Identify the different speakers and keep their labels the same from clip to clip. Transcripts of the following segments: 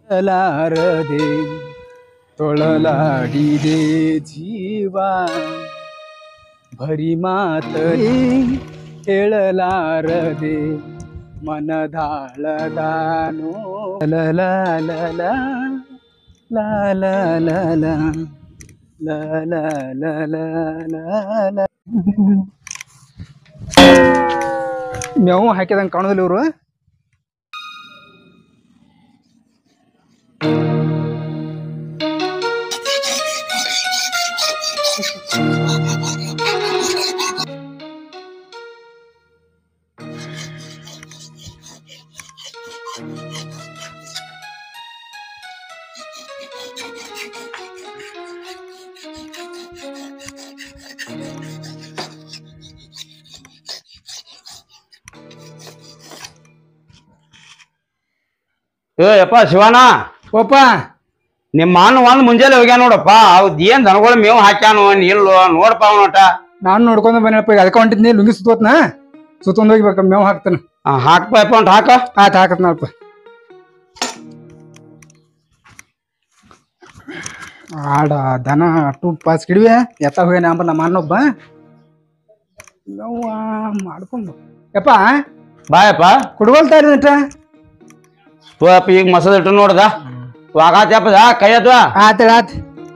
Speaker 1: ಲಾರದೆ ತೊಳಲಾಡಿದೆ ಜೀವ ಭರಿ ಮಾತಲಿ ಹೇಳಲಾರದೆ ಮನದಾಳದಾನೋ ಲಲ ಲಲ ಲಲ ಲಲ ಲಲ ಲಲ ಲಲ ಮೇವು ಹಾಕಿದಂಗೆ ಕಾಣೋದಿಲ್ಲ ಇವರು
Speaker 2: ಏ ಯಪ್ಪ ಶಿವಣ್ಣ
Speaker 1: ಓಪ
Speaker 2: ನಿಮ್ಮ ಅಣ್ಣ ಒಂದ್ ಮುಂಜಾನೆ ಹೋಗ್ಯಾನ ನೋಡಪ್ಪ ಅವ್ದ್ ಏನ್ ದನಗಳ ಮೇವ್ ಹಾಕ್ಯಾನು ನಿಲ್ಲು ನೋಡಪ್ಪ ಅವನೋಟ
Speaker 1: ನಾನು ನೋಡ್ಕೊಂಡು ಬನ್ನಪ್ಪ ಈಗ ಅದಕ್ಕೆ ಹೊಂಟಿದ್ನಿ ಲುಂಗಿ ಸುತ್ತೋತ್ನ ಸುತ್ತೊಂದು ಹೋಗ್ಬೇಕು ಮೇವು ಹಾಕ್ತಾನೆ
Speaker 2: ಹಾಕ್ಪ ಯಪ್ಪ ಅಂತ ಹಾಕ
Speaker 1: ಆಯ್ತು ಹಾಕತ್ ನೋಡಪ್ಪ ಆಡ ದನ ಅಟ್ಟು ಪಾಸ್ ಕಿಡಿವೆ ಎತ್ತ ಹೋಗ್ಯಾನ ಅಂಬಲ್ಲ ನಮ್ಮ ಅಣ್ಣೊಬ್ಬ ಯವ್ವ ಮಾಡ್ಕೊಂಡು ಯಪ್ಪ
Speaker 2: ಬಾಯಪ್ಪ
Speaker 1: ಕುಡ್ಗೊಳ್ತಾ ಇದ್ದೀನಟ
Speaker 2: ಯಪ್ಪ ಈಗ ಮಸದ ಇಟ್ಟು ನೋಡ್ದ ವಾಗಾತ್ಯಪ್ಪದ ಕೈ ಅದ್ವ
Speaker 1: ಆತ ಆತ್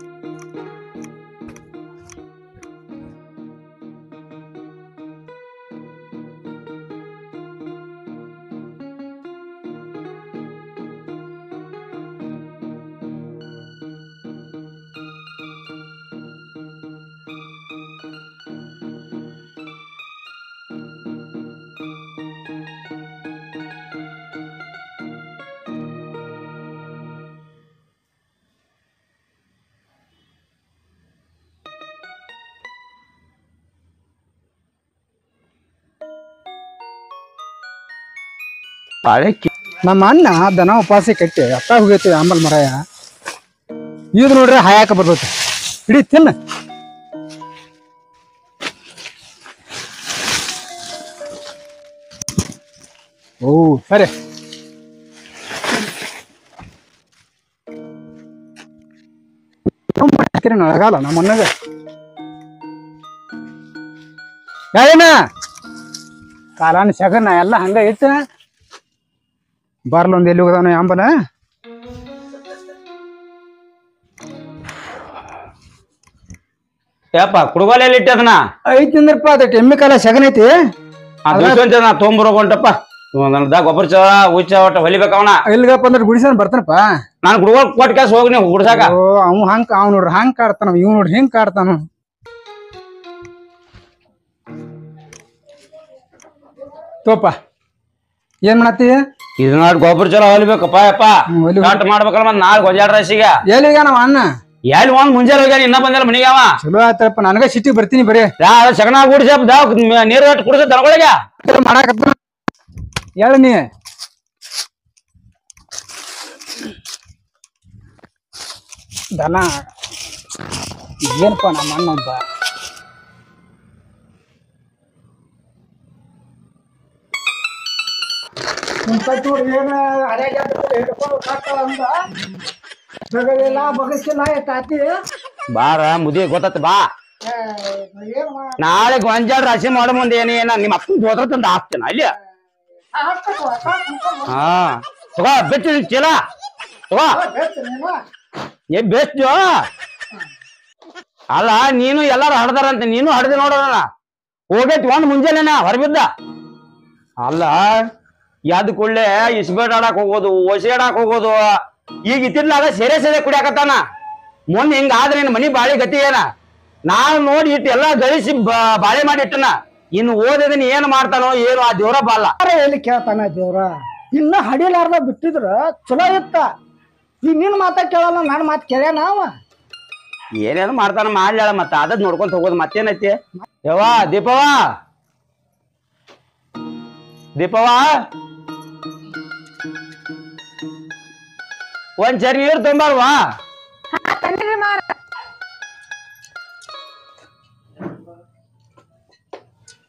Speaker 2: ಬಾಳೆ ಕಿ-
Speaker 1: ನಮ್ಮ ಅಣ್ಣ ದನ ಉಪಾಸಿ ಕಟ್ಟಿ ಎತ್ತ ಹೋಗೈತಿ ಆಂಬಲ್ ಮರಾಯ ಇದು ನೋಡ್ರಿ ಹಾಯಾಕ ಬರ್ತೈತಿ ಇಡೀ ತಿನ್ನ ಓ ಸರಿ ಹಾಕಿರಿ ನಳಗಾಲ ನಮ್ಮ ಅಣ್ಣಗ ಯಾರೇನ ಕಾಲಾನ ಶಗನ ಎಲ್ಲ ಹಂಗ ಇತ್ತ ಬರ್ಲ ಒಂದ್ ಎಲ್ಲಿ ಹೋಗದಾನ ಅಂಬಲ
Speaker 2: ಯಪ್ಪ ಕುಡುಗೋಲೆಯಲ್ಲಿ ಇಟ್ಟದನ
Speaker 1: ಐತಿ ಅಂದ್ರಪ್ಪ ಅದಕ್ಕೆ ಎಮ್ಮೆ ಕಾಲ ಶಗನ ಐತಿ
Speaker 2: ಆ ದಿವ್ಸ ನಾ ತೊಗೊಂಬರೋಕೊಂಟಪ್ಪ ನನ್ದ ಗೊಬ್ಬರ ಚವ ಉಚ್ಚ ಒಟ್ಟ ಹೊಲಿಬೇಕವನ
Speaker 1: ಇಲ್ಗಪ್ಪ ಅಂದ್ರೆ ಗುಡಿಸನ್ ಬರ್ತಾನಪ್ಪ
Speaker 2: ನಾನು ಕುಡುಗೋಲ್ ಕೊಟ್ಟು ಕ್ಯಾಸ್ ಹೋಗಿ ನೀವು ಹುಡ್ಸಾಕ
Speaker 1: ಓ ಅವ್ ಹಂಗ ಅವ್ ನೋಡ್ರಿ ಹಂಗ್ ಕಾಡ್ತಾನ ಇವ್ ನೋಡ್ರಿ ಹಿಂಗ್ ಕಾಡ್ತಾನ ತೋಪ ಏನ್ ಮಾಡತ್ತಿ
Speaker 2: ಇದು ನೋಡಿ ಗೊಬ್ಬರ ಚಲೋ ಹೊಲಿಬೇಕಪ್ಪ ಯಪ್ಪ
Speaker 1: ಹ್ಮ್, ಹೊಲಿ-
Speaker 2: ಸ್ಟಾರ್ಟ್ ಮಾಡ್ಬೇಕಲ್ಲ ಮತ್ ನಾಳೆ ಗೊಂಜಾಳ ರಸಿಗ
Speaker 1: ಎಲ್ಲಿಗ ನಮ್ಮ ಅಣ್ಣ
Speaker 2: ಎಲ್ಲಿ ಒಂದ್ ಮುಂಜಾನೆ ಹೋಗ್ಯಾನ ಇನ್ನ ಬಂದಿಲ್ಲ ಮನಿಗೆ ಅವ
Speaker 1: ಚಲೋ ಆಯ್ತಪ್ಪ ನನಗ ಸಿಟಿಗೆ ಬರ್ತೀನಿ ಬರೀ
Speaker 2: ಯಾ ಸಗಣ ಗುಡಿಸಪ್ಪ ದಾವ್ ನೀರು ಕಟ್ಟು ಕುಡಿಸ ದನಗಳಿಗೆ
Speaker 1: ಮಾಡಾಕತ್ತ ಹೇಳ ನೀ ದನ ಏನಪ್ಪ ನಮ್ಮ ಅಣ್ಣ ಒಬ್ಬ
Speaker 2: ಬಾರ ಮುದಿ ಗೊತ್ತ ಬಾ ನಾಳೆ ಗೊಂಜಾಳ ರಾಶಿ ಮಾಡೋ ಮುಂದೆ ಏನ ಏನ ನಿಮ್ಮ ಅಪ್ಪನ ಜೋತ್ರ ತಂದು ಹಾಕ್ತೇನೆ ಅಲ್ಲಿ ಹಾ ತಗೋ ಬೆಚ್ಚ ಚೀಲ ತಗೋ ಏ ಬೆಸ್ಟ್ ಅಲ್ಲ ನೀನು ಎಲ್ಲಾರು ಹಡ್ದಾರಂತೆ ನೀನು ಹಡ್ದಿ ನೋಡೋಣ ಹೋಗೈತಿ ಒಂದ್ ಮುಂಜಾನೆನ ಹೊರಬಿದ್ದ ಅಲ್ಲ ಯಾವ್ದು ಕೂಡಲೇ ಇಸ್ಬೇಟ್ ಆಡಕ್ ಹೋಗೋದು ಒಸಿ ಆಡಕ್ ಹೋಗೋದು ಈಗ ಇತ್ತಿದ್ಲಾಗ ಸೆರೆ ಸೆರೆ ಕುಡಿಯಾಕತ್ತಾನ ಮೊನ್ನೆ ಹಿಂಗ ಆದ್ರೆ ನಿನ್ ಮನಿ ಬಾಳಿ ಗತಿ ಏನ ನಾವ್ ನೋಡಿ ಇಟ್ಟು ಎಲ್ಲಾ ಗಳಿಸಿ ಬ- ಬಾಳೆ ಮಾಡಿ ಇಟ್ಟನ ಇನ್ನು ಓದಿದನ್ ಏನ್ ಮಾಡ್ತಾನೋ ಏನು ಆ ದೇವ್ರ ಬಾಲ
Speaker 3: ಎಲ್ಲಿ ಕೇಳ್ತಾನ ದೇವ್ರ ಇನ್ನ ಹಡಿಲಾರ್ದ ಬಿಟ್ಟಿದ್ರ ಚಲೋ ಇತ್ತ ಈಗ ನಿನ್ ಮಾತ ಕೇಳಲ್ಲ ನನ್ನ ಮಾತು ಕೇಳ್ಯಾನ ಅವ
Speaker 2: ಏನೇನು ಮಾಡ್ತಾನ ಮಾಡ್ಲಾಳ ಮತ್ತ ಅದದ್ ನೋಡ್ಕೊಂತ ಹೋಗೋದು ಮತ್ತೇನೈತಿ ಯವ್ವ ದೀಪವ ದೀಪವ ಒಂದ್ ಜರಿ ನೀರ್ ತೊಂಬಾರ್ವಾ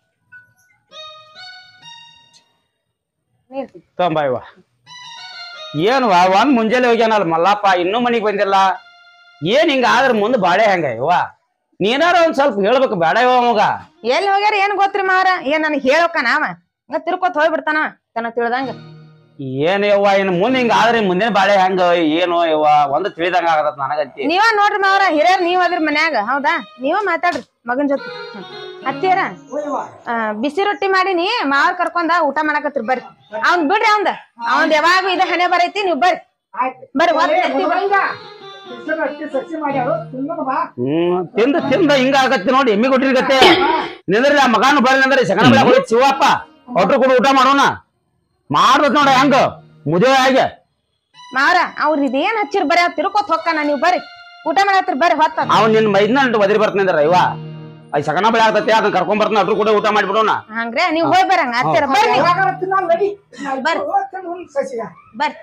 Speaker 2: ತೊಂಬ ಇವ ಏನು ವಾ ಒಂದ್ ಮುಂಜಾನೆ ಹೋಗ್ಯಾನಲ್ಲ ಮಲ್ಲಪ್ಪ ಇನ್ನೂ ಮನಿಗ್ ಬಂದಿಲ್ಲ ಏನ್ ಹಿಂಗ ಆದ್ರ ಮುಂದ್ ಬಾಳೆ ಹೆಂಗ ಇವ ನೀನಾರ ಒಂದ್ ಸ್ವಲ್ಪ ಹೇಳ್ಬೇಕು ಬೇಡ ಇವ ಮಗ
Speaker 4: ಎಲ್ಲಿ ಹೋಗ್ಯಾರ ಏನ್ ಗೊತ್ತ್ರಿ ಮಾರ ಏನ್ ನನಗೆ ಹೇಳೋಕ ನಾವ ಹಂಗ ತಿರ್ಕೋತ್ ಹೋಗ್ಬಿಡ್ತಾನ ತನ ತಿಳ್ದಂಗ
Speaker 2: ಏನ್ ಯವ್ವ ಇನ್ ಮುಂದ್ ಹಿಂಗ ಆದ್ರೆ ಮುಂದಿನ ಬಾಳೆ ಹೆಂಗ ಏನು ಯವ್ವ ಒಂದ್ ತಿಳಿದಂಗ ಆಗತ್ತ ನನಗಂತಿ
Speaker 4: ನೀವ ನೋಡ್ರಿ ಮಾವ್ರ ಹಿರಿಯರ್ ನೀವ್ ಅದ್ರಿ ಮನ್ಯಾಗ ಹೌದಾ ನೀವ ಮಾತಾಡ್ರಿ ಮಗನ್ ಜೊತೆ ಹ್ಮ್. ಅತ್ತಿಯರ ಆ, ಬಿಸಿ ರೊಟ್ಟಿ ಮಾಡೀನಿ ಮಾವ್ರ ಕರ್ಕೊಂಡ ಊಟ ಮಾಡಕತ್ರಿ ಬರ್ರಿ ಅವ್ನ್ ಬಿಡ್ರಿ ಅವಂದ ಅವಂದ್ ಯಾವಾಗ ಇದ ಹಣೆ ಬರೈತಿ ನೀವ್ ಬರ್ರಿ ಬರ್ರಿ ಒತ್ತಿ ಎತ್ತಿ ಬರ್ರಿ.
Speaker 3: ಸಸಿ ಮಾಡ್ಯಾರು ತಿನ್ನೋದು ಬಾ
Speaker 2: ಹ್ಮ್ ತಿಂದ ತಿಂದ ಹಿಂಗ ಆಗತ್ತೆ ನೋಡಿ ಎಮ್ಮಿ ಕೊಟ್ಟಿರ್ಗತ್ತೆ ನಿಂದ್ರಿ ಆ ಮಗಾನು ಬರ್ಲಿ ಅಂದ್ರೆ ಸಗಣ ಬೆಳಗ್ಗೆ ಹೋಗಿ ಶಿವಪ್ಪ ಒಟ್ರು ಕೂಡ ಊಟ ಮಾಡೋಣ ಮಾಡ್ಬೇಕು ನೋಡ ಹೆಂಗ ಮುದುವೆ ಆಗಿ
Speaker 4: ಮಾವ್ರ ಅವ್ರ ಇದೇನ್ ಹಚ್ಚಿರ್ ಬರ್ರಿ ಅವ್ ತಿರ್ಕೋತ್ ಹೊಕ್ಕಾನ ನೀವ್ ಬರ್ರಿ ಊಟ ಮಾಡತ್ರಿ ಬರ್ರಿ ಹೊತ್ತ
Speaker 2: ಅವ್ನ್ ನಿನ್ ಮೈದ್ನ ಒದರಿ ಬರ್ತಾನೆ ಇವ ಅದ್ ಸಗಣ ಬೆಳೆ ಆಗ್ತತೆ ಅದನ್ನ ಕರ್ಕೊಂಡ್ ಬರ್ತಾನ ಅಟ್ರು ಕೂಡ ಊಟ ಮಾಡ್ಬಿಡೋಣ
Speaker 4: ಹಂಗ್ರೆ ನೀವ್ ಹೋಗಿ ಬರಂಗ ಅತ್ತಿಯರ ಬರ್ರಿ ನೀವು
Speaker 3: ಯಾವಾಗಾರ ತಿನ್ನಲ್ಲ ನಡಿ
Speaker 4: ಬರ್ರಿ.
Speaker 3: ತಿನ್ನು ಉಣ್ಣು ಸಸಿಗ
Speaker 4: ಬರ್ರಿ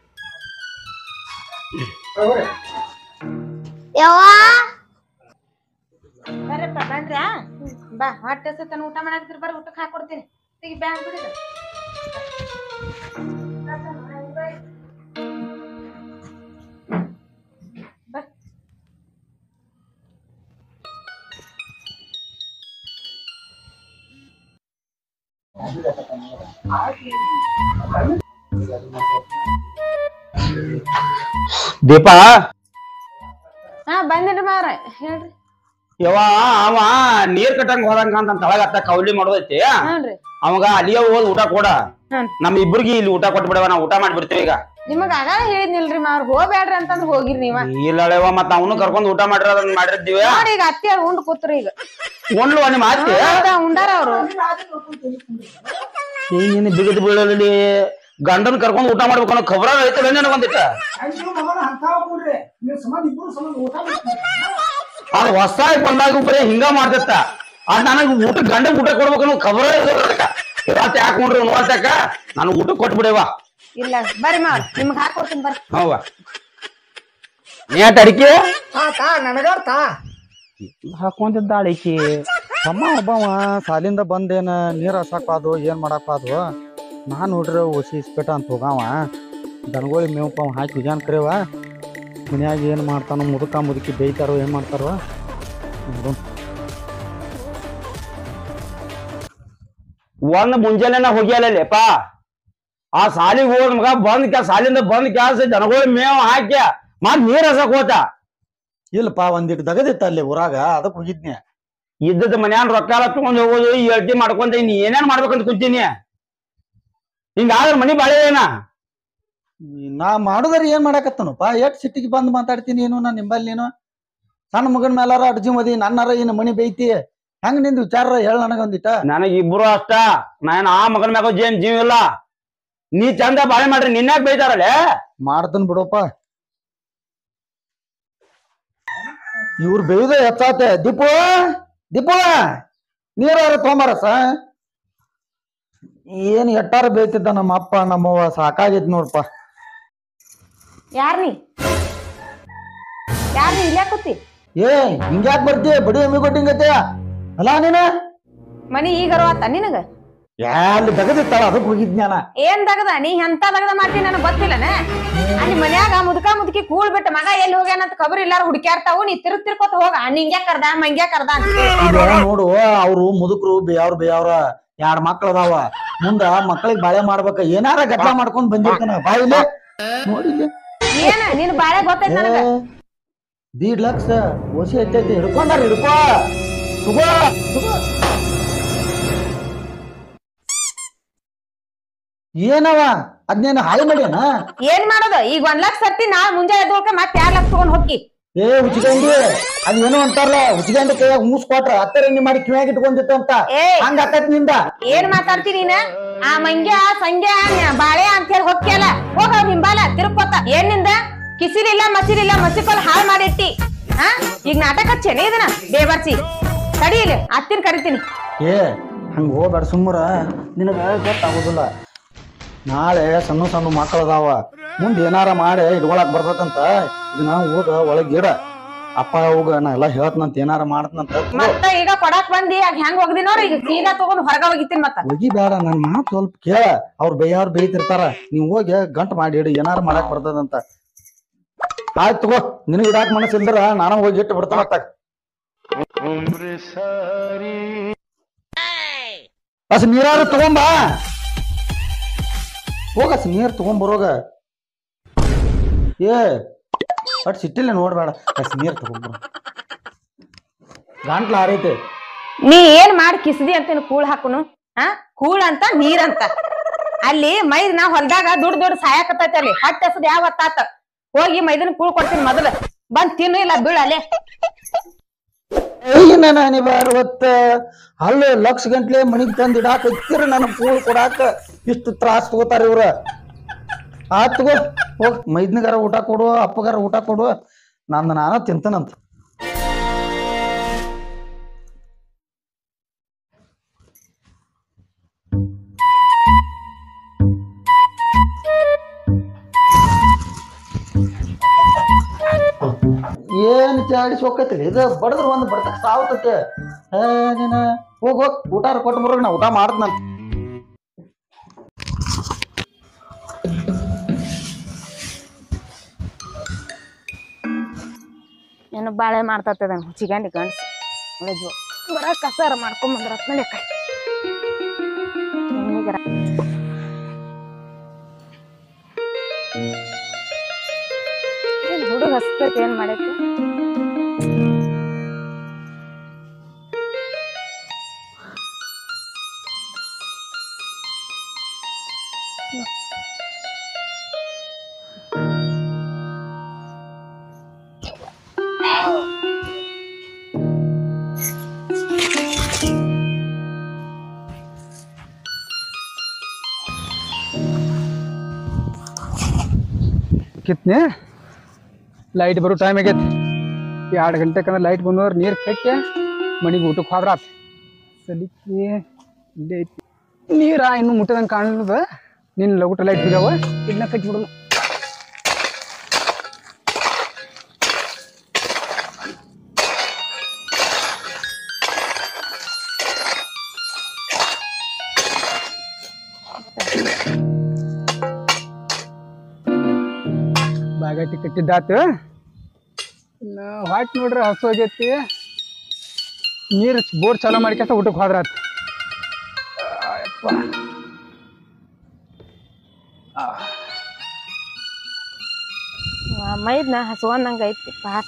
Speaker 4: ಬರ್ರಪ್ಪ ಬನ್ರಿ ಆ? ಬಾ ಹೊಟ್ಟೆ ತನ ಊಟ ಮಾಡಾಕತ್ರಿ ಬರ್ರಿ ಊಟಕ್ಕೆ ಹಾಕೊಡ್ತೀನಿ ಈಗ ಬ್ಯಾಂಕ್ ಬಿಡಿದ
Speaker 2: ದೀಪಾ
Speaker 4: ಹಾ ಬಂದಿನ್ರಿ ಮಾವ್ರ ಹೇಳ್ರಿ
Speaker 2: ಯವ ಅವ ನೀರ್ ಕಟ್ಟಂಗ್ ಹೋದಂಗ ಅಂತ ತಳಗತ್ತ ಕೌಲಿ ಮಾಡೋದೈತಿ
Speaker 4: ಹ್ಞೂನ್ರಿ
Speaker 2: ಅವಾಗ ಅಲ್ಲಿಯ ಹೋದ್ ಊಟ ಕೊಡ
Speaker 4: ಹ್ಞೂ
Speaker 2: ನಮ್ ಇಬ್ರಿಗೆ ಇಲ್ಲಿ ಊಟ ಕೊಟ್ಬಿಡವ ನಾವು ಊಟ ಮಾಡ್ಬಿಡ್ತೀವಿ ಈಗ
Speaker 4: ನಿಮಗ ಆಗಾಗ ಹೇಳಿದ್ನಿಲ್ರಿ ಮಾವ್ರ ಹೋಗ್ಬೇಡ್ರಿ ಅಂತಂದ್ ಹೋಗಿರಿ ನೀವ
Speaker 2: ಇಲ್ಲಳೆವ ಮತ್ತ ಅವನು ಕರ್ಕೊಂಡ್ ಊಟ ಮಾಡಿರ ಅದನ್ನ ಮಾಡಿರ್ತೀವಿ
Speaker 4: ನೋಡಿ ಈಗ ಅತ್ತಿಯರ್ ಉಂಡ್ ಕೂತ್ರಿ ಈಗ
Speaker 2: ಉಣ್ಲು ನಿಮ್ಮ ಆಸ್ತಿ
Speaker 4: ಹೌದಾ ಉಂಡಾರ ಅವ್ರು
Speaker 2: ನೀನು ಬಿಗದ್ ಬೀಳಲಿ ಗಂಡನ್ ಕರ್ಕೊಂಡ್ ಊಟ ಮಾಡ್ಬೇಕು ಅನ್ನೋ ಖಬರ ಐತಲ್ಲ ನನಗೊಂದಿಟ್ಟ
Speaker 3: ಅಯ್ಯೋ ಮಗನ ಅಂತಾವ ಕೂಡ್ರಿ ನೀವು ಸಂಬಂಧ ಇಬ್ರು ಸಂಬಂಧ ಊಟ ಮಾಡ್ತೀವಿ
Speaker 2: ಅದು ಹೊಸಾಗಿ ಬಂದಾಗ ಬರೀ ಹಿಂಗ ಮಾಡ್ತಿತ್ತ ಅದ್ ನನಗ್ ಊಟ ಗಂಡನ್ ಊಟ ಕೊಡ್ಬೇಕು ಅನ್ನೋ ಖಬರ ಇವತ್ತು ಯಾಕೆ ನೋಡ್ರಿ ನೋಡ್ತಕ್ಕ ನನಗ್ ಊಟ ಕೊಟ್ಬಿಡೇವ
Speaker 4: ಇಲ್ಲ ಬರ್ರಿ ಮಾವ್ರ ನಿಮ್ಗ್ ಹಾಕೊಡ್ತೀನಿ ಬರ್ರಿ
Speaker 2: ಹೌವ ಏಟ್ ಅಡಿಕೆ
Speaker 3: ಹಾ ತಾ ನನಗಾರ ತಾ
Speaker 1: ಹಾಕೊಂತಿದ್ದ ಅಳಿಕಿ ತಮ್ಮ ಒಬ್ಬವ ಸಾಲಿಂದ ಬಂದೇನ ನೀರ್ ಹಸಾಕಾದು ಏನ್ ಮಾಡಾಕಾದು ನಾ ನೋಡ್ರಿ ಒಸಿ ಇಸ್ಪೇಟ ಅಂತ ಹೋಗಾವ ದನಗೋಳಿ ಮೇವು ಪಾವ್ ಹಾಕಿ ವಿಜಾನ್ ಕರೇವ ಮನ್ಯಾಗ ಏನ್ ಮಾಡ್ತಾನೋ ಮುದುಕ ಮುದುಕಿ ಬೇಯ್ತಾರೋ ಏನ್ ಮಾಡ್ತಾರೋ ನೋಡು.
Speaker 2: ಒಂದ್ ಮುಂಜಾನೆನ ಹೋಗ್ಯಾಲೇಪ ಆ ಸಾಲಿಗೆ ಹೋದ್ ಮಗ ಬಂದ್ ಕ್ಯಾ ಸಾಲಿಂದ ಬಂದ್ ಕ್ಯಾಸ ಜನಗಳು ಮೇವ್ ಹಾಕ್ಯ ಮತ್ ನೀರ್ ಹಸಕ್ ಹೋತ
Speaker 1: ಇಲ್ಲಪ್ಪ ಒಂದಿಟ್ಟು ದಗದಿತ್ತ ಅಲ್ಲಿ ಊರಾಗ ಅದಕ್ಕೆ ಹೋಗಿದ್ನಿ
Speaker 2: ಇದ್ದದ ಮನ್ಯಾನ್ ರೊಕ್ಕ ಎಲ್ಲ ತಗೊಂಡ್ ಹೋಗೋದು ಈ ಅಡ್ಡಿ ಮಾಡ್ಕೊಂತ ಇನ್ ಏನೇನ್ ಮಾಡ್ಬೇಕಂತ ಕುಂತೀನಿ ಹಿಂಗಾದ್ರ ಮನಿ ಬಾಳೆ ಏನ
Speaker 1: ನಾ ಮಾಡುದಾರ ಏನ್ ಮಾಡಾಕತ್ತನಪ್ಪ ಎಷ್ಟ್ ಸಿಟ್ಟಿಗೆ ಬಂದ್ ಮಾತಾಡ್ತೀನಿ ನೀನು ನಾ ನಿಂಬಲ್ಲಿ ನೀನು ಸಣ್ಣ ಮಗನ ಮೇಲಾರ ಅಡ್ಜಿ ಮದಿ ನನ್ನಾರ ಇನ್ನು ಮನಿ ಬೈತಿ ಹೆಂಗ್ ನಿಂದು ವಿಚಾರ ಹೇಳ ನನಗೊಂದಿಟ್ಟ
Speaker 2: ನನಗ್ ಇಬ್ರು ಅಷ್ಟ ನಾನ್ ಆ ಮಗನ ಮ್ಯಾಗ ಜೇನ್ ಜೀವ ಇಲ್ಲ ನೀ ಚಂದ ಬಾಳೆ ಮಾಡ್ರಿ ನಿನ್ಯಾಕ್ ಬೈತಾರಲ್ಲೇ
Speaker 1: ಮಾಡ್ತನ್ ಬಿಡಪ್ಪ ಇವ್ರು ಬೇಯ್ದ ಎತ್ತಾತೆ ದೀಪು ದೀಪು ನೀರಾರ ತೊಂಬರಸ ಏನ್ ಎಟ್ಟಾರ ಬೇಯ್ತಿದ್ದ ನಮ್ಮ ಅಪ್ಪ ನಮ್ಮವ್ವ ಸಾಕಾಗೈತಿ ನೋಡಪ್ಪ
Speaker 4: ಯಾರ್ ನೀ ಯಾರ್ ನೀ ಇಲ್ಲೇ ಕೂತಿ
Speaker 1: ಏ ಹಿಂಗ್ಯಾಕ್ ಬರ್ತಿ ಬಡಿ ಎಮ್ಮಿ ಕೊಟ್ಟಿಂಗತ್ತೆ ಅಲ್ಲ ನೀನ
Speaker 4: ಮನಿ ಈಗ ಅರ್ವತ್ತ ನಿನಗ
Speaker 1: ಅಲ್ಲಿ ತೆಗದಿತ್ತಾಳ ಅದಕ್ಕೆ ಹೋಗಿದ್ನ್ಯಾನ
Speaker 4: ಏನ್ ದಗದ ನೀ ಎಂತ ದಗದ ಮಾಡ್ತೀನಿ ನನಗ್ ಗೊತ್ತಿಲ್ಲನ ಅಲ್ಲಿ ಮನ್ಯಾಗ ಮುದುಕ ಮುದುಕಿ ಕೂಳ್ ಬಿಟ್ಟು ಮಗ ಎಲ್ಲಿ ಹೋಗ್ಯಾನಂತ ಖಬರ್ ಇಲ್ಲಾರ ಹುಡುಕ್ಯಾರ್ತಾವು ನೀ ತಿರುಗ್ ತಿರ್ಕೋತ ಹೋಗ ನಿಂಗ್ಯಾ ಕರ್ದ ಮಂಗ್ಯಾ ಕರ್ದ ಅಂತ
Speaker 1: ಇದು ನೋಡು ಅವ್ರು ಮುದುಕರು ಬೇಯವ್ರ ಬೇಯವ್ರ ಎರಡ್ ಮಕ್ಳು ಅದಾವ ಮುಂದ ಮಕ್ಕಳಿಗೆ ಬಾಳೆ ಮಾಡ್ಬೇಕ ಏನಾರ ಗಡ್ಡ ಮಾಡ್ಕೊಂಡ್ ಬಂದಿರ್ತಾನ ಬಾಯಿಲೆ ನೋಡಿಲ್ಲ
Speaker 4: ಏನ ನಿನ್ ಬಾಳೆ ಗೊತ್ತೈತ್ ನನಗ
Speaker 1: ದೀಡ್ ಲಕ್ಷ ಓಸಿ ಐತೈತಿ ಹಿಡ್ಕೊಂಡಾರ ಹಿಡ್ಕೋ ಸುಗೋ ಸುಗೋ ಏನವ ಅದ್ನೇನ ಹಾಳಿ ಮಾಡ್ಯಾನ
Speaker 4: ಏನ್ ಮಾಡೋದು ಈಗ ಒಂದ್ ಲಕ್ಷ ಸರ್ತಿ ನಾ ಮುಂಜಾನೆ ಎದ್ದೊಳ್ಕ ಮತ್ ಎರಡ್ ಲಕ್ಷ ತಗೊಂಡ್ ಹೋಗಿ
Speaker 1: ಏ ಉಚ್ಗಂಡಿ ಅದೇನೋ ಅಂತಾರಲ್ಲ ಉಚ್ಗಂಡಿ ಕೈಯಾಗ ಮೂಸ್ ಕೊಟ್ರ ಹತ್ತರಂಗಿ ಮಾಡಿ ಕಿವ್ಯಾಗ ಇಟ್ಕೊಂಡಿತ್ತು ಅಂತ
Speaker 4: ಏ
Speaker 1: ಹಂಗ ಆಕತ್ ನಿಂದ
Speaker 4: ಏನ್ ಮಾತಾಡ್ತಿ ನೀನ ಆ ಮಂಗ್ಯ ಸಂಗ್ಯ ನ್ಯ- ಬಾಳೆ ಅಂತ ಹೇಳಿ ಹೊಕ್ಕಿಯಲ್ಲ ಹೋಗ ಹಿಂಬಾಲ ತಿರುಕೋತ ಏನ್ ನಿಂದ ಕಿಸಿಲಿಲ್ಲ ಮಸಿಲಿಲ್ಲ ಮಸಿಕೊಲ್ ಹಾಳ್ ಮಾಡಿಟ್ಟಿ ಹಾ ಈಗ ನಾಟಕ ಹಚ್ಚೇನೆ ಇದನ್ನ ಬೇಬರ್ಸಿ ತಡೀಲಿ ಅತ್ತಿನ ಕರಿತೀನಿ
Speaker 1: ಏ ಹಂಗ ಹೋಗ್ಬೇಡ ಸುಮ್ಮರ ನಿನಗ ಗೊತ್ತಾಗೋದಿಲ್ಲ ನಾಳೆ ಸಣ್ಣ ಸಣ್ಣ ಮಕ್ಕಳು ಅದಾವ ಮುಂದೆ ಏನಾರ ಮಾಡಿ ಇಟ್ಕೊಳಕ್ ಬರ್ತದಂತ ಇದನ್ನ ಓದ ಒಳಗ್ ಇಡ ಅಪ್ಪ ಹೋಗ ನಾ ಎಲ್ಲಾ ಹೇಳ್ತನಂತ ಏನಾರ ಮಾಡ್ತನಂತ
Speaker 4: ಮತ್ತ ಈಗ ಕೊಡಾಕ್ ಬಂದಿ ಆಗ ಹೆಂಗ್ ಹೋಗ್ದಿ ನೋಡ್ರಿ ಈಗ ಸೀದಾ ತಗೊಂಡ್ ಹೊರಗ ಹೋಗಿತ್ತೀನಿ ಮತ್ತ
Speaker 1: ಹೋಗಿ ಬೇಡ ನನ್ ಮಾತ್ ಸ್ವಲ್ಪ ಕೇಳ ಅವ್ರ ಬೈಯವ್ರ ಬೈತಿರ್ತಾರ ನೀವ್ ಹೋಗಿ ಗಂಟ್ ಮಾಡಿ ಇಡು ಏನಾರ ಮಾಡಕ್ ಬರ್ತದಂತ ಆಯ್ತು ತಗೋ ನಿನಗ್ ಇಡಾಕ್ ಮನಸ್ಸಿಲ್ದ್ರ ನಾನು ಹೋಗಿ ಇಟ್ಟು ಬಿಡ್ತಾನ ಅಸ್ ನೀರಾರು ತಗೊಂಬಾ ಹೋಗಸ್ ನೀರ್ ತಗೊಂಬರೋಗ ಏ ಅಟ್ ಸಿಟ್ಟಿಲ್ಲ ನೋಡ್ಬೇಡ ಅಸ್ ನೀರ್ ತಗೊಂಬರು ಗಂಟ್ಲ ಆರೈತೆ
Speaker 4: ನೀ ಏನ್ ಮಾಡಿ ಕಿಸ್ದಿ ಅಂತ ಕೂಳ್ ಹಾಕುನು ಹಾ ಕೂಳ್ ಅಂತ ನೀರಂತ ಅಲ್ಲಿ ಮೈದ್ ನಾ ಹೊಲ್ದಾಗ ದುಡ್ಡು ದುಡ್ಡು ಸಾಯಕತ್ತೈತಿ ಅಲ್ಲಿ ಹೊಟ್ಟೆ ಹಸದ್ ಯಾವ ಹೊತ್ತಾತ ಹೋಗಿ ಮೈದನ್ ಕೂಳ್ ಕೊಡ್ತೀನಿ ಮೊದಲ ಬಂದ್ ತಿನ್ನು ಇಲ್ಲ ಬೀಳ ಅಲ್ಲೇ
Speaker 1: ಏನ ನಾನಿ ಬಾರ ಹೊತ್ತ ಅಲ್ಲ ಲಕ್ಷ ಗಂಟ್ಲೆ ಮನಿಗ್ ತಂದ್ ಇಡಾಕ ಇತ್ತಿರ ನನ್ ಕೂಳ್ ಕೊಡಾಕ ಇಷ್ಟು ತ್ರಾಸ್ ತಗೋತಾರ ಇವ್ರ ಆತ್ ತಗೋ ಹೋಗ್ ಮೈದ್ನಗಾರ ಊಟ ಕೊಡು ಅಪ್ಪಗಾರ ಊಟ ಕೊಡು ನಂದ್ ನಾನ ತಿಂತನಂತ ಏನ್ ಚಾಡಿಸಿ ಹೋಗತ್ರಿ ಇದು ಬಡದ್ರ ಒಂದ್ ಬಡ್ತಕ್ ಸಾವತತೆ ಏ ನೀನ ಹೋಗ್ ಹೋಗ್ ಊಟಾರ ಕೊಟ್ಟು ಬರೋಗ ನಾ ಊಟ ಮಾಡ್ತನಂತ
Speaker 4: ಏನು ಬಾಳೆ ಮಾಡ್ತದ ಚಿಗಂಡಿ ಗಂಡ್ಸ್ ಒಳಜು ಬರ ಕಸಾರ ಮಾಡ್ಕೊಂಡ್ ಬಂದ್ರ ನೋಡಿ ಅಕ್ಕ ಹೆಣ್ಣಿಗರ. ಏನ್ ಹುಡುಗ ಹಸ್ತೈತಿ ಏನ್ ಮಾಡೈತಿ
Speaker 3: ಕಿತ್ನೆ ಲೈಟ್ ಬರೋ ಟೈಮ್ ಆಗೈತಿ ಎರಡು ಗಂಟೆ ಕಂದ್ರೆ ಲೈಟ್ ಬಂದವ್ರು ನೀರು ಕಟ್ಟಿ ಮನೆಗೆ ಊಟಕ್ಕೆ ಹೋದ್ರ ಆತ್ ಸಲಿಕೆ ಇಲ್ಲೇ ಐತಿ ನೀರ ಇನ್ನು ಮುಟ್ಟದಂಗೆ ಕಾಣದ ನಿನ್ನ ಲಗುಟ ಲೈಟ್ ಬಿದ್ದಾವ ಇದನ್ನ ಕಟ್ಟಿ ಬಿಡೋಣ ಬಾಗಟ್ಟಿ ಕಟ್ಟಿದ್ದಾತು ಇನ್ನು ವಾಟ್ ನೋಡ್ರಿ ಹಸು ಆಗೈತಿ ನೀರು ಬೋರ್ ಚಾಲೂ ಮಾಡ್ಕೊಂತ ಊಟಕ್ಕೆ ಹೋದ್ರಾತ್ ಯಪ್ಪ
Speaker 4: ಮೈದ್ನ ಹಸುವಂದಂಗ ಐತಿ ಪಾಪ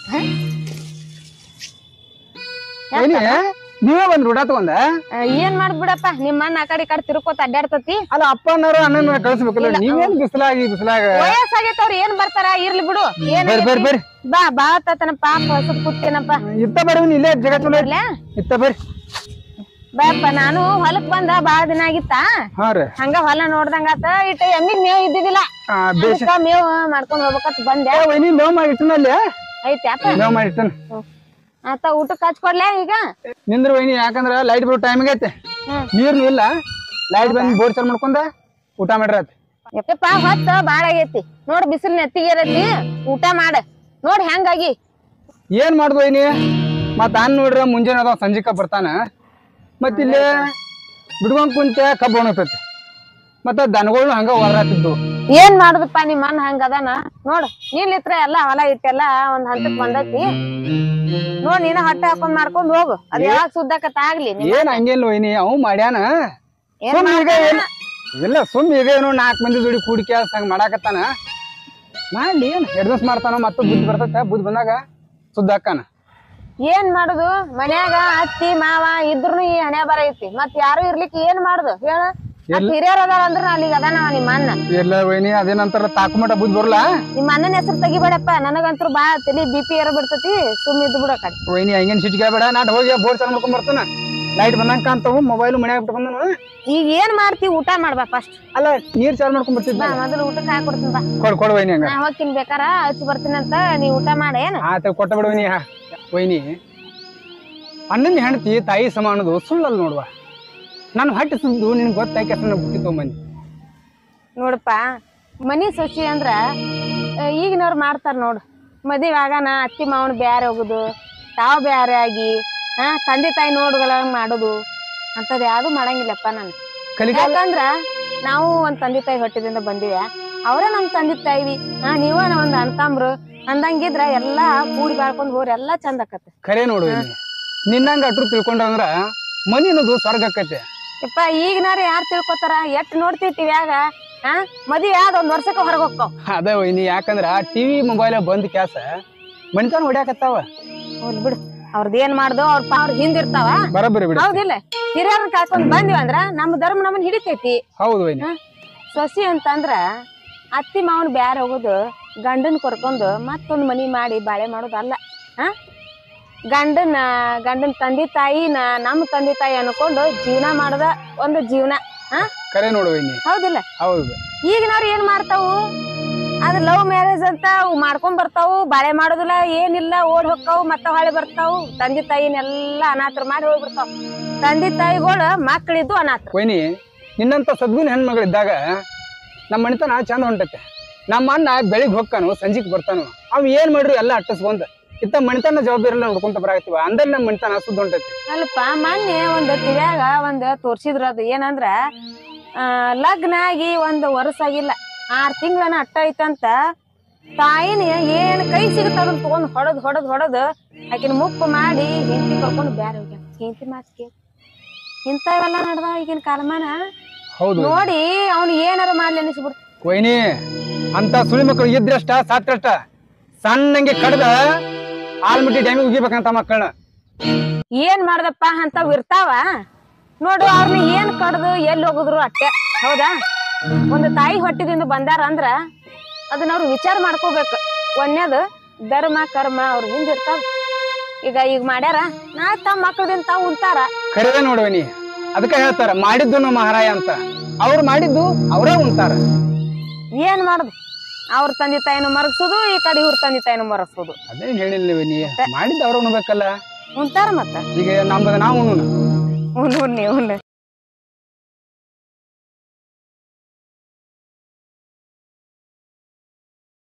Speaker 3: ಏನಿ ನೀವೇ ಬಂದ್ ಊಟ ತಗೊಂಡ
Speaker 4: ಆ, ಏನ್ ಮಾಡ್ಬಿಡಪ್ಪ ನಿಮ್ಮ ಅಣ್ಣ ಆ ಕಡೆ ಈ ಕಡೆ ತಿರ್ಕೋತ ಅಡ್ಡಾಡ್ತತಿ
Speaker 3: ಅಲ್ಲ ಅಪ್ಪನವ್ರು ಅಣ್ಣನ ಕಳಿಸ್ಬೇಕಲ್ಲ ನೀವೇನ್ ಬಿಸಿಲಾಗಿ ಬಿಸಿಲಾಗ
Speaker 4: ವಯಸ್ಸಾಗೈತವ್ರ ಏನ್ ಬರ್ತಾರ ಇರ್ಲಿ ಬಿಡು ಏನ್
Speaker 3: ಬರ್ರಿ ಬರ್ರಿ ಬರ್ರಿ
Speaker 4: ಬಾ ಬಾ ತನ ಪಾಪ ಹೊಸದ್ ಕೂತೇನಪ್ಪ
Speaker 3: ಇತ್ತ ಬರ್ರಿ ಇಲ್ಲೇ ಜಗ ಚಲೋ ಐತಿ.
Speaker 4: ಬರ್ಲ್ಯಾ?
Speaker 3: ಇತ್ತ ಬರ್ರಿ
Speaker 4: ಬಾಯಪ್ಪ ನಾನು ಹೊಲಕ್ ಬಂದ ಬಾಳ ದಿನ ಆಗಿತ್ತ
Speaker 3: ಹಾ ರೀ
Speaker 4: ಹಂಗ ಹೊಲ ನೋಡ್ದಂಗಾತ ಇಟ್ಟ ಎಮ್ಮಿಗ್ ಮೇವ್ ಇದ್ದಿದ್ದಿಲ್ಲ
Speaker 3: ಆ, ಬೇಷ್
Speaker 4: ಅದಕ್ಕ ಮೇವ್ ಮಾಡ್ಕೊಂಡ್ ಹೋಗ್ಬೇಕಂತ ಬಂದೆ
Speaker 3: ಏ, ವೈನಿ ಮೇವ್ ಮಾಡಿ ಇಟ್ಟನಲ್ಲಿ
Speaker 4: ಐತಿ ಆತ
Speaker 3: ಮೇವ್ ಮಾಡಿ ಇಟ್ಟನ
Speaker 4: ಆತ ಊಟಕ್ಕೆ ಹಚ್ಕೊಡ್ಲೇ ಈಗ
Speaker 3: ನಿಂದ್ರ ವೈನಿ ಯಾಕಂದ್ರ ಲೈಟ್ ಬರೋ ಟೈಮ್ ಆಗೈತೆ
Speaker 4: ಹ್ಮ್.
Speaker 3: ನೀರ್ನು ಇಲ್ಲ ಲೈಟ್ ಬಂದ್ ಬೋರ್ ಚಾಲು ಮಾಡ್ಕೊಂಡ ಊಟ ಮಾಡ್ರಿ ಆತ್
Speaker 4: ಯಪ್ಪ ಹೊತ್ತ ಬಾಳ ಆಗೈತಿ ನೋಡ್ ಬಿಸಿಲ್ ನೆತ್ತಿಗೇರೈತಿ ಊಟ ಮಾಡ ನೋಡ್ ಹೆಂಗಾಗಿ
Speaker 3: ಏನ್ ಮಾಡ್ದು ವೈನಿ ಮತ್ತ ಅನ್ ನೋಡ್ರ ಮುಂಜಾನೆ ಅದಾವ ಸಂಜಿಕ ಬರ್ತಾನ ಮತ್ತ ಇಲ್ಲಿ ಬಿಡ್ಕೊಂಡ್ ಕುಂತೆ ಕಬ್ಬು ಒಣಗ್ತೈತಿ ಮತ್ತ ದನಗಳು ಹಂಗ ಹೊರಾತಿದ್ದು
Speaker 4: ಏನ್ ಮಾಡುದಪ್ಪ ನಿಮ್ಮ ಅಣ್ಣ ಹಂಗ ಅದಾನ ನೋಡ್ ನೀಲಿತ್ರ ಎಲ್ಲಾ ಹೊಲ ಇಟ್ಟೆಲ್ಲ ಒಂದ್ ಹಂತಕ್ ಬಂದೈತಿ ನೋಡ್ ನೀನ ಹೊಟ್ಟೆ ಹಾಕೊಂಡ್ ಮಾಡ್ಕೊಂಡ್ ಹೋಗು ಅದ್ ಯಾವಾಗ ಸುದ್ದಾಕತ್ತ ಆಗ್ಲಿ ನಿಮ್
Speaker 3: ಏನ್ ಹಂಗಿಲ್ಲ ವೈನಿ ಅವ್ ಮಾಡ್ಯಾನ
Speaker 4: ಏನ್
Speaker 3: ಸುಮ್ ಈಗ
Speaker 4: ಮಾಡ್ತಾನ?
Speaker 3: ಏನ್ ಇಲ್ಲ ಸುಮ್ ಈಗ ಏನೋ ನಾಲ್ಕ್ ಮಂದಿ ಜೋಡಿ ಕೂಡಿ ಕೇಳ್ಸ ಹಂಗ ಮಾಡಾಕತ್ತಾನ ಮಾಡ್ಲಿ ಏನ್ ಎಡ್ದಸ್ ಮಾಡ್ತಾನ ಮತ್ತ ಬುದ್ಧಿ ಬರ್ತೈತೆ ಬುದ್ಧಿ ಬಂದಾಗ ಸುದ್ದಾಕಾನ
Speaker 4: ಏನ್ ಮಾಡುದು ಮನ್ಯಾಗ ಅತ್ತಿ ಮಾವ ಇದ್ರುನು ಈ ಹಣೆ ಬರ ಐತಿ ಮತ್ ಯಾರು ಇರ್ಲಿಕ್ಕೆ ಏನ್ ಮಾಡುದು ಹೇಳ ಮತ್ ಹಿರಿಯರ್ ಅದಾರ ಅಂದ್ರ ಅಲ್ಲಿಗೆ ಅದಾನವ ನಿಮ್ಮ ಅಣ್ಣ
Speaker 3: ಇಲ್ಲ ವೈನಿ ಅದೇನಂತಾರ ತಾಕುಮಟ ಬುದ್ಧಿ ಬರಲ್ಲ
Speaker 4: ನಿಮ್ಮ ಅಣ್ಣನ ಹೆಸರು ತೆಗಿಬೇಡಪ್ಪ ನನಗಂತೂ ಬಾ ತಲಿ ಬಿ ಪಿ ಏರ ಬಿಡ್ತತಿ ಸುಮ್ ಇದ್ದು ಬಿಡ ಕಡೆ
Speaker 3: ವೈನಿ ಹಂಗೇನ್ ಸಿಟ್ಟಿಗೆ ಬೇಡ ನಾಟ್ ಹೋಗಿ ಬೋರ್ ಚಾಲು ಮಾಡ್ಕೊಂಡ್ ಬರ್ತಾನ ಲೈಟ್ ಬಂದಂಗ ಕಾಣ್ತಾವು ಮೊಬೈಲ್ ಮನ್ಯಾಗ ಬಿಟ್ಟು ಬಂದನು
Speaker 4: ಈಗ ಏನ್ ಮಾಡ್ತಿ ಊಟ ಮಾಡ್ಬಾ ಫಸ್ಟ್
Speaker 3: ಅಲ್ಲ ನೀರ್ ಚಾಲು ಮಾಡ್ಕೊಂಡ್ ಬರ್ತಿದ್ದ
Speaker 4: ಬಾ ಮೊದಲು ಊಟಕ್ಕೆ ಹಾಕೊಡ್ತೀನಿ ಬಾ
Speaker 3: ಕೊಡ್ ಕೊಡ್ ವೈನಿ ಹಂಗ
Speaker 4: ನಾ ಹೋಗ್ತೀನಿ ಬೇಕಾರ ಹಚ್ಚಿ ಬರ್ತೀನಿ ಅಂತ ನೀ ಊಟ ಮಾಡ ಏನ್
Speaker 3: ಆತ ಕೊಟ್ಟ ಬಿಡು ವೈನಿ ಹಾ ವೈನಿ ಅಣ್ಣನ ಹೆಂಡತಿ ತಾಯಿ ಸಮ ಅನ್ನೋದು ಸುಳ್ಳಲ್ಲ ನೋಡುವ ನಾನು ಹೊಟ್ಟೆ ಸುದ್ದು ನಿನ್ಗೆ ಗೊತ್ತಾಯ್ಕೆ ಹೆಸರನ್ನ ಬುಟ್ಟಿ ತೊಗೊಂಬಂದಿ
Speaker 4: ನೋಡಪ್ಪ ಮನಿ ಸೊಸಿ ಅಂದ್ರ ಆ, ಈಗಿನವ್ರು ಮಾಡ್ತಾರ ನೋಡು ಮದುವೆ ಆಗಾನ ಅತ್ತಿ ಮಾವನ ಬ್ಯಾರೆ ಹೋಗುದು ತಾವ್ ಬ್ಯಾರೆ ಆಗಿ ಹಾ ತಂದೆ ತಾಯಿ ನೋಡ್ಗಳ ಮಾಡೋದು ಅಂತದ್ ಯಾವ್ದು ಮಾಡಂಗಿಲ್ಲಪ್ಪ ನಾನು
Speaker 3: ಕಲಿಕಾಲ
Speaker 4: ಯಾಕಂದ್ರ ನಾವು ಒಂದ್ ತಂದೆ ತಾಯಿ ಹೊಟ್ಟಿದಿಂದ ಬಂದಿವ ಅವರ ನಮ್ ತಂದೆ ತಾಯಿ ಹಾ ನೀವ ಒಂದ್ ಅನ್ಕಂಬ್ರು ಅಂದಂಗಿದ್ರ ಎಲ್ಲಾ ಕೂಡಿ ಬಾಳ್ಕೊಂಡ್ ಹೋರ್ ಎಲ್ಲಾ ಚಂದ ಆಕತ್ತೆ
Speaker 3: ಖರೆ ನೋಡು ಇಲ್ಲಿ ನಿನ್ನಂಗ ಅಟ್ರು ತಿಳ್ಕೊಂಡ್ರ ಅಂದ್ರ ಮನಿ ಅನ್ನೋದು ಸ್ವರ್ಗ ಆಕೈತೆ
Speaker 4: ಯಪ್ಪ ಈಗಿನಾರ ಯಾರ್ ತಿಳ್ಕೊತಾರ ಎಷ್ಟ್ ನೋಡ್ತಿರ್ತೀವಿ ಯಾಗ ಹಾ ಮದ್ವೆ ಆದ ಒಂದ್ ವರ್ಷಕ್ಕ ಹೊರಗ್ ಹೋಗ್ತಾವ್
Speaker 3: ಅದ ವೈನಿ ಯಾಕಂದ್ರ ಟಿವಿ ಮೊಬೈಲ್ ಬಂದ್ ಕ್ಯಾಸ ಮನಿತನ ಹೊಡ್ಯಾಕತ್ತಾವ
Speaker 4: ಹೌದ್ ಬಿಡು ಅವ್ರದ್ ಏನ್ ಮಾಡ್ದು ಅವ್ರ ಅವ್ರ ಹಿಂದಿರ್ತಾವ
Speaker 3: ಬರಬ್ಬರಿ ಬಿಡ
Speaker 4: ಹೌದಿಲ್ಲ ಹಿರಿಯರ್ನ ಕಾಯ್ಕೊಂಡ್ ಬಂದಿವ ಅಂದ್ರ ನಮ್ಮ ಧರ್ಮ ನಮ್ಮನ್ ಹಿಡಿತೈತಿ
Speaker 3: ಹೌದು ವೈನಿ
Speaker 4: ಸೊಸಿ ಅಂತಂದ್ರ ಅತ್ತಿ ಮಾವನ್ ಬ್ಯಾರ ಹೋಗುದು ಗಂಡನ್ ಕರ್ಕೊಂಡು ಮತ್ತೊಂದ್ ಮನಿ ಮಾಡಿ ಬಾಳೆ ಮಾಡೋದಲ್ಲ ಹ ಗಂಡನ ಗಂಡನ್ ತಂದೆ ತಾಯಿನ ನಮ್ಮ ತಂದೆ ತಾಯಿ ಅನ್ಕೊಂಡು ಜೀವನ ಮಾಡದ ಒಂದು ಜೀವನ
Speaker 3: ಕರೆ ನೋಡು ವೈನಿ
Speaker 4: ಹೌದಿಲ್ಲ
Speaker 3: ಹೌದು
Speaker 4: ಈಗಿನವ್ರು ಏನ್ ಮಾಡ್ತಾವು ಅದ್ ಲವ್ ಮ್ಯಾರೇಜ್ ಅಂತ ಅವು ಮಾಡ್ಕೊಂಡ್ ಬರ್ತಾವು ಬಾಳೆ ಮಾಡೋದಿಲ್ಲ ಏನಿಲ್ಲ ಓಡ್ ಹೊಕ್ಕಾವು ಮತ್ತ ಹೊಳೆ ಬರ್ತಾವು ತಂದೆ ತಾಯಿನೆಲ್ಲಾ ಅನಾಥರು ಮಾಡಿ ಹೋಗ್ಬಿಡ್ತಾವ ತಂದೆ ತಾಯಿಗಳು ಮಕ್ಕಳಿದ್ದು ಅನಾಥರು
Speaker 3: ವೈನಿ ನಿನ್ನಂತ ಸದ್ಗುಣ ಹೆಣ್ಮಗಳಿದ್ದಾಗ ನಮ್ಮ ಮನಿತನ ಚಂದ ಹೊಂಟೈತೆ ನಮ್ಮ ಅಣ್ಣ ಬೆಳಿಗ್ಗೆ ಹೊಕ್ಕಾನು ಸಂಜಿಗ್ ಬರ್ತಾನು ಅವ್ ಏನ್ ಮಾಡ್ರಿ ಎಲ್ಲ ಅಟ್ಟಸ್ಕೊಂಡ್ ಇತ್ತ ಮನಿತನ ಜವಾಬ್ದಾರಿ ಎಲ್ಲ ನೋಡ್ಕೊಂತ ಬರಾಕತ್ತೀವ ಅಂದ್ರೆ ನಮ್ಮ ಮನಿತನ ಸುದ್ದ ಹೊಂಟೈತಿ
Speaker 4: ಅಲ್ಪ ಮೊನ್ನೆ ಒಂದ್ ಕಿವ್ಯಾಗ ಒಂದ್ ತೋರ್ಸಿದ್ರ ಅದು ಏನಂದ್ರ ಆ ಲಗ್ನ ಆಗಿ ಒಂದ್ ವರ್ಷ ಆಗಿಲ್ಲ ಆರ್ ತಿಂಗಳನ ಅಟ್ಟ ಐತಂತ ತಾಯಿನ ಏನ್ ಕೈ ಸಿಗುತ್ತ ಅದನ್ನ ತಗೊಂಡ್ ಹೊಡದ್ ಹೊಡದ್ ಹೊಡದ್ ಆಕಿನ ಮುಪ್ಪು ಮಾಡಿ ಹೆಂಡತಿ ಕರ್ಕೊಂಡು ಬ್ಯಾರೆ ಹೋಗ್ಯಾನ ಹೆಂಡತಿ ಮಾತ್ ಕೇಳಿ ಇಂಥವೆಲ್ಲ ನಡ್ದಾವ ಈಗಿನ ಕಾಲಮಾನ
Speaker 3: ಹೌದು ವೈನಿ.
Speaker 4: ನೋಡಿ ಅವ್ನು ಏನಾರ ಮಾಡ್ಲಿ ಅನಿಸ್ಬಿಡ್ತು
Speaker 3: ವೈನಿ ಅಂತ ಸುಳಿ ಮಕ್ಕಳು ಇದ್ರಷ್ಟ ಸಾತ್ರಷ್ಟ ಸಣ್ಣಂಗೆ ಕಡ್ದ ಆಲ್ಮಟ್ಟಿ ಡ್ಯಾಮಿಗೆ ಉಗಿಬೇಕಂತ ಮಕ್ಕಳನ್ನ
Speaker 4: ಏನ್ ಮಾಡ್ದಪ್ಪ ಅಂತವ್ ಇರ್ತಾವ ನೋಡು ಅವ್ರನ್ನ ಏನ್ ಕಡ್ದು ಎಲ್ಲಿ ಹೋಗುದ್ರು ಅಟ್ಟೆ ಹೌದಾ ಒಂದು ತಾಯಿ ಹೊಟ್ಟಿದಿಂದ ಬಂದಾರ ಅಂದ್ರ ಅದನ್ನ ಅವ್ರು ವಿಚಾರ ಮಾಡ್ಕೋಬೇಕು ಒಂದೇದು ಧರ್ಮ ಕರ್ಮ ಅವ್ರ ಹಿಂದಿರ್ತಾವ ಈಗ ಈಗ ಮಾಡ್ಯಾರ ನಾ ತಮ್ಮ ಮಕ್ಕಳದಿಂದ ತಾವ್ ಉಂತಾರ
Speaker 3: ಕರೆದೇ ನೋಡುವನಿ ಅದಕ್ಕೆ ಹೇಳ್ತಾರ ಮಾಡಿದ್ದು ನಮ್ಮ ಮಹಾರಾಯ ಅಂತ ಅವ್ರು ಮಾಡಿದ್ದು ಅವರೇ ಉಂತಾರ
Speaker 4: ಏನ್ ಮಾಡುದು ಅವ್ರ ತಂದೆ ತಾಯಿನ ಮರಗ್ಸುದು ಈ ಕಡೆ ಇವ್ರ ತಂದೆ ತಾಯಿನ ಮರಗ್ಸುದು
Speaker 3: ಅದೇನ್ ಹೇಳಿಲ್ಲ ನೀ ಮಾಡಿದ್ದು ಅವ್ರ ಉಣ್ಬೇಕಲ್ಲ
Speaker 4: ಉಂತಾರ ಮತ್ತ
Speaker 3: ಈಗ ನಮ್ದು ನಾವು ಉಣ್ಣೋಣ
Speaker 4: ಉಣ್ಣು ಉಣ್ಣಿ ಉಣ್ಣು